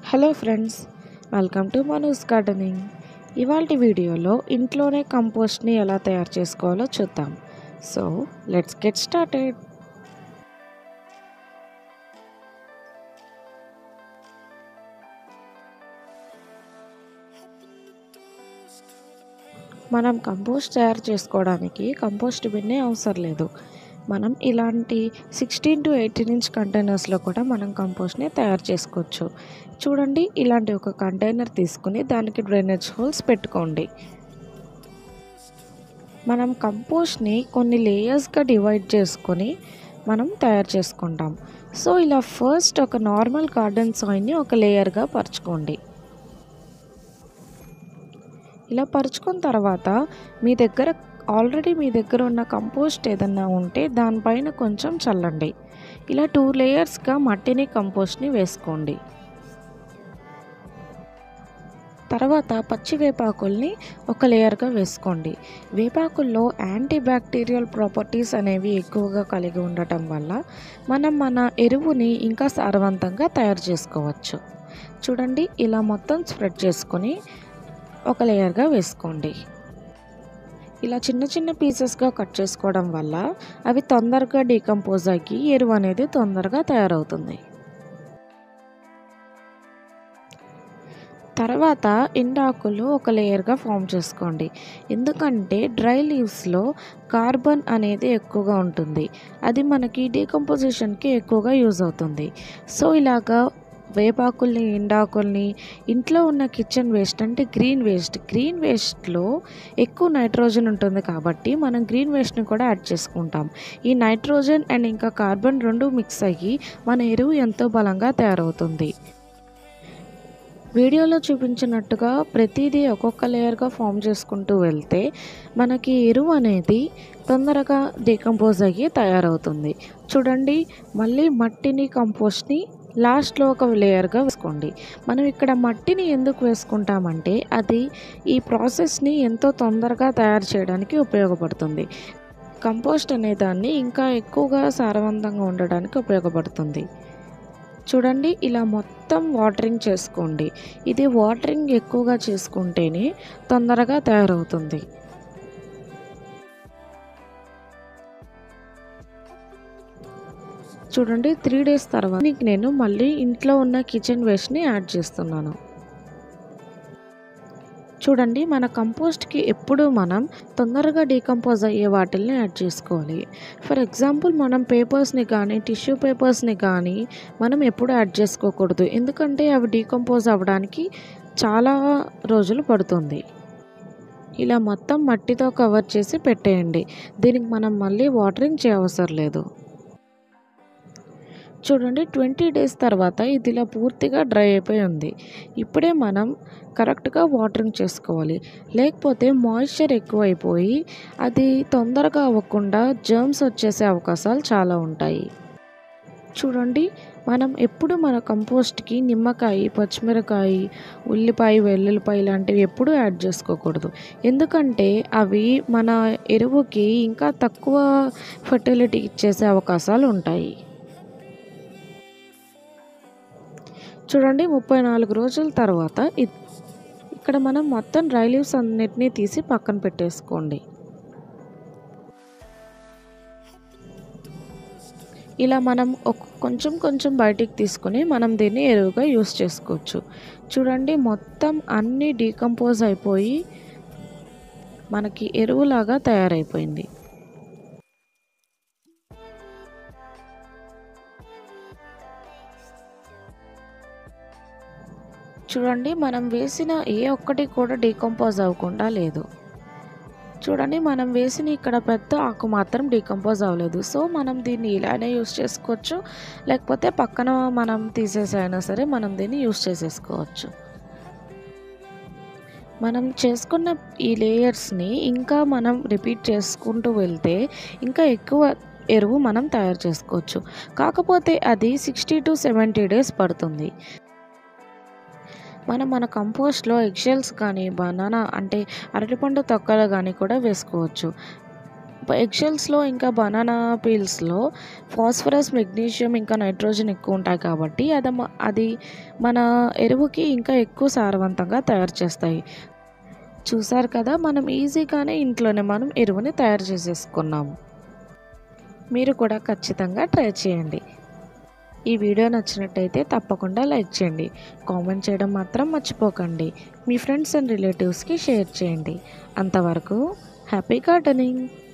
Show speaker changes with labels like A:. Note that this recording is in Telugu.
A: హలో ఫ్రెండ్స్ వెల్కమ్ టు మనూస్ గార్డెనింగ్ ఇవాళ వీడియోలో ఇంట్లోనే కంపోస్ట్ని ఎలా తయారు చేసుకోవాలో చూద్దాం సో లెట్స్ గెట్ స్టార్టెడ్ మనం కంపోస్ట్ తయారు చేసుకోవడానికి కంపోస్ట్ బిన్నే అవసరం లేదు మనం ఇలాంటి సిక్స్టీన్ టు ఎయిటీన్ ఇంచ్ కంటైనర్స్లో కూడా మనం కంపోస్ట్ని తయారు చేసుకోవచ్చు చూడండి ఇలాంటి ఒక కంటైనర్ తీసుకుని దానికి డ్రైనేజ్ హోల్స్ పెట్టుకోండి మనం కంపోస్ట్ని కొన్ని లేయర్స్గా డివైడ్ చేసుకొని మనం తయారు చేసుకుంటాం సో ఇలా ఫస్ట్ ఒక నార్మల్ గార్డెన్ సాయిల్ని ఒక లేయర్గా పరుచుకోండి ఇలా పరుచుకున్న తర్వాత మీ దగ్గర ఆల్రెడీ మీ దగ్గర ఉన్న కంపోస్ట్ ఏదన్నా ఉంటే దానిపైన కొంచెం చల్లండి ఇలా టూ లేయర్స్గా మట్టిని కంపోస్ట్ని వేసుకోండి తర్వాత పచ్చి వేపాకుల్ని ఒక లేయర్గా వేసుకోండి వేపాకుల్లో యాంటీ బ్యాక్టీరియల్ ప్రాపర్టీస్ అనేవి ఎక్కువగా కలిగి ఉండటం వల్ల మనం మన ఎరువుని ఇంకా సారవంతంగా తయారు చేసుకోవచ్చు చూడండి ఇలా మొత్తం స్ప్రెడ్ చేసుకొని ఒక లేయర్గా వేసుకోండి ఇలా చిన్న చిన్న పీసెస్గా కట్ చేసుకోవడం వల్ల అవి తొందరగా డీకంపోజ్ అయ్యి ఎరువు అనేది తొందరగా తయారవుతుంది తర్వాత ఎండాకులు ఒక లేయర్గా ఫామ్ చేసుకోండి ఎందుకంటే డ్రై లీవ్స్లో కార్బన్ అనేది ఎక్కువగా ఉంటుంది అది మనకి డీకంపోజిషన్కి ఎక్కువగా యూజ్ అవుతుంది సో ఇలాగా వేపాకుల్ని ఎండాకుల్ని ఇంట్లో ఉన్న కిచెన్ వేస్ట్ అంటే గ్రీన్ వేస్ట్ గ్రీన్ వేస్ట్లో ఎక్కువ నైట్రోజన్ ఉంటుంది కాబట్టి మనం గ్రీన్ వేస్ట్ని కూడా యాడ్ చేసుకుంటాం ఈ నైట్రోజన్ అండ్ ఇంకా కార్బన్ రెండు మిక్స్ అయ్యి మన ఎరువు ఎంతో బలంగా తయారవుతుంది వీడియోలో చూపించినట్టుగా ప్రతిదీ ఒక్కొక్క లేయర్గా ఫామ్ చేసుకుంటూ వెళ్తే మనకి ఎరువు అనేది తొందరగా డీకంపోజ్ అయ్యి తయారవుతుంది చూడండి మళ్ళీ మట్టిని కంపోస్ట్ని లాస్ట్లో ఒక లేయర్గా వేసుకోండి మనం ఇక్కడ మట్టిని ఎందుకు వేసుకుంటామంటే అది ఈ ప్రాసెస్ని ఎంతో తొందరగా తయారు చేయడానికి ఉపయోగపడుతుంది కంపోస్ట్ అనే దాన్ని ఇంకా ఎక్కువగా సారవంతంగా ఉండడానికి ఉపయోగపడుతుంది చూడండి ఇలా మొత్తం వాటరింగ్ చేసుకోండి ఇది వాటరింగ్ ఎక్కువగా చేసుకుంటేనే తొందరగా తయారవుతుంది చూడండి త్రీ డేస్ తర్వాత నీకు నేను మళ్ళీ ఇంట్లో ఉన్న కిచెన్ వేస్ట్ని యాడ్ చేస్తున్నాను చూడండి మన కంపోస్ట్కి ఎప్పుడు మనం తొందరగా డీకంపోజ్ అయ్యే వాటిల్ని యాడ్ చేసుకోవాలి ఫర్ ఎగ్జాంపుల్ మనం పేపర్స్ని కానీ టిష్యూ పేపర్స్ని కానీ మనం ఎప్పుడు యాడ్ చేసుకోకూడదు ఎందుకంటే అవి డీకంపోజ్ అవ్వడానికి చాలా రోజులు పడుతుంది ఇలా మొత్తం మట్టితో కవర్ చేసి పెట్టేయండి దీనికి మనం మళ్ళీ వాటరింగ్ చేయవసరం లేదు చూడండి ట్వంటీ డేస్ తర్వాత ఇది ఇలా పూర్తిగా డ్రై అయిపోయి ఉంది ఇప్పుడే మనం కరెక్ట్గా వాటరింగ్ చేసుకోవాలి లేకపోతే మాయిశ్చర్ ఎక్కువైపోయి అది తొందరగా అవ్వకుండా జర్మ్స్ వచ్చేసే అవకాశాలు చాలా ఉంటాయి చూడండి మనం ఎప్పుడు మన కంపోస్ట్కి నిమ్మకాయ పచ్చిమిరకాయ ఉల్లిపాయ వెల్లుల్లిపాయ లాంటివి ఎప్పుడు యాడ్ చేసుకోకూడదు ఎందుకంటే అవి మన ఎరువుకి ఇంకా తక్కువ ఫర్టిలిటీ ఇచ్చేసే అవకాశాలు ఉంటాయి చూడండి ముప్పై నాలుగు రోజుల తర్వాత ఇక్కడ మనం మొత్తం డ్రై లీవ్స్ అన్నిటినీ తీసి పక్కన పెట్టేసుకోండి ఇలా మనం ఒక కొంచెం కొంచెం బయటికి తీసుకుని మనం దీన్ని ఎరువుగా యూస్ చేసుకోవచ్చు చూడండి మొత్తం అన్నీ డీకంపోజ్ అయిపోయి మనకి ఎరువులాగా తయారైపోయింది చూడండి మనం వేసిన ఏ ఒక్కటి కూడా డీకంపోజ్ అవ్వకుండా లేదు చూడండి మనం వేసిన ఇక్కడ పెద్ద ఆకు మాత్రం డీకంపోజ్ అవ్వలేదు సో మనం దీన్ని ఇలానే యూస్ చేసుకోవచ్చు లేకపోతే పక్కన మనం తీసేసైనా సరే మనం దీన్ని యూస్ చేసేసుకోవచ్చు మనం చేసుకున్న ఈ లేయర్స్ని ఇంకా మనం రిపీట్ చేసుకుంటూ వెళ్తే ఇంకా ఎక్కువ ఎరువు మనం తయారు చేసుకోవచ్చు కాకపోతే అది సిక్స్టీ టు సెవెంటీ డేస్ పడుతుంది మనం మన కంపోస్ట్లో ఎగ్షెల్స్ కానీ బనానా అంటే అరటిపండు తొక్కలు కానీ కూడా వేసుకోవచ్చు ఎగ్షెల్స్లో ఇంకా బనానా పీల్స్లో ఫాస్ఫరస్ మెగ్నీషియం ఇంకా నైట్రోజన్ ఎక్కువ ఉంటాయి కాబట్టి అది మ- అది మన ఎరువుకి ఇంకా ఎక్కువ సారవంతంగా తయారు చేస్తాయి చూసారు కదా మనం ఈజీగానే ఇంట్లోనే మనం ఎరువుని తయారు చేసేసుకున్నాము మీరు కూడా ఖచ్చితంగా ట్రై చేయండి ఈ వీడియో నచ్చినట్టయితే తప్పకుండా లైక్ చేయండి కామెంట్ చేయడం మాత్రం మర్చిపోకండి మీ ఫ్రెండ్స్ అండ్ రిలేటివ్స్కి షేర్ చేయండి అంతవరకు హ్యాపీ గార్డెనింగ్